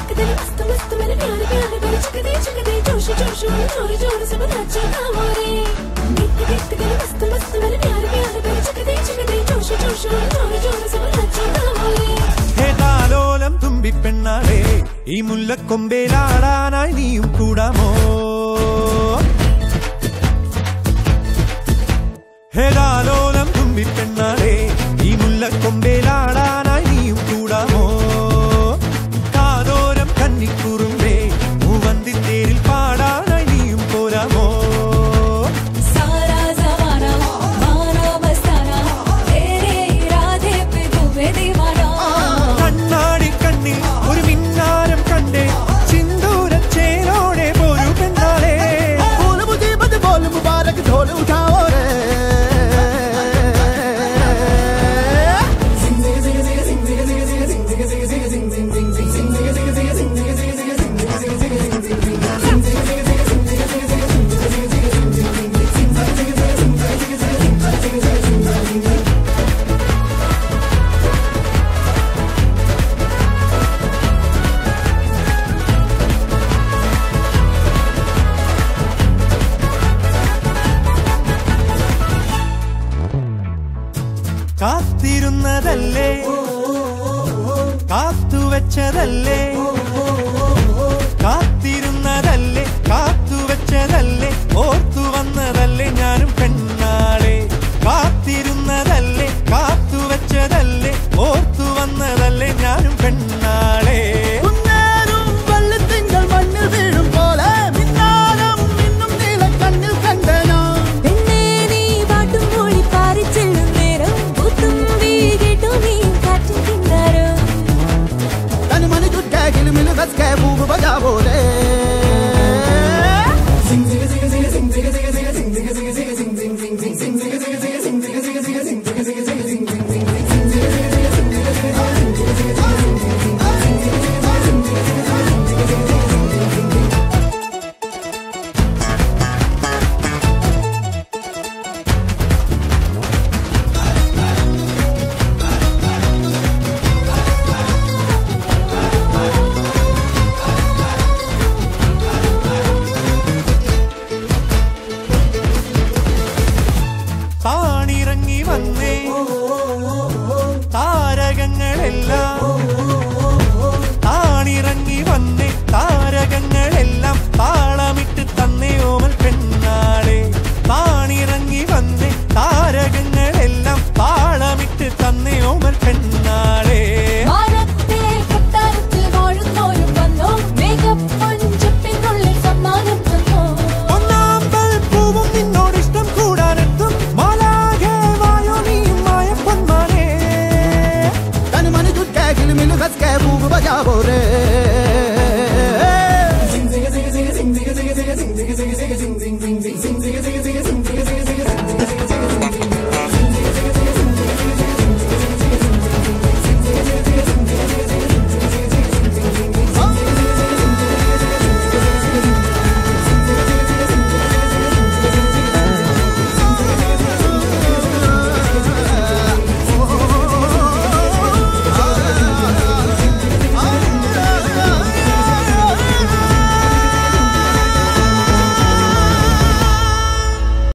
एक दिल मस्त मस्त मेरे प्यारे प्यारे मेरे चिकदे चिकदे जोश जोश में जोर जोर से नाचो गाओ रे एक एक दिल मस्त मस्त मेरे प्यारे प्यारे मेरे चिकदे चिकदे जोश जोश में जोर जोर से नाचो गाओ रे ഹേ താലോലം തുമ്പിപ്പെണ്ണാളെ ഈ മുല്ലക്കൊമ്പേലാടാനായി നീയും കൂടാമോ ഹേ താലോലം തുമ്പിപ്പെണ്ണാളെ ഈ മുല്ലക്കൊമ്പേലാടാനായി നീയും കൂടാമോ കാതോരം കന്നിക്കുറുമ്പേ മൂവന്തിത്തേരിൽ പാടാനായി നീയും പോരാമോ सारा जमाना माना मस्ताना तेरे इरादे पे तुम्हें दीवाना കണ്ണാടി കണ്ണിൽ ഒരു മിന്നാരം കണ്ടേ ചിന്തൂരച്ചേരോടെ പോരു പെണ്ണാളെ बोल मुसीबत बोल मुबारक ढोल उठाओ रे കാത്തിരുന്നതല്ലേ കാത്തുവെച്ചതല്ലേ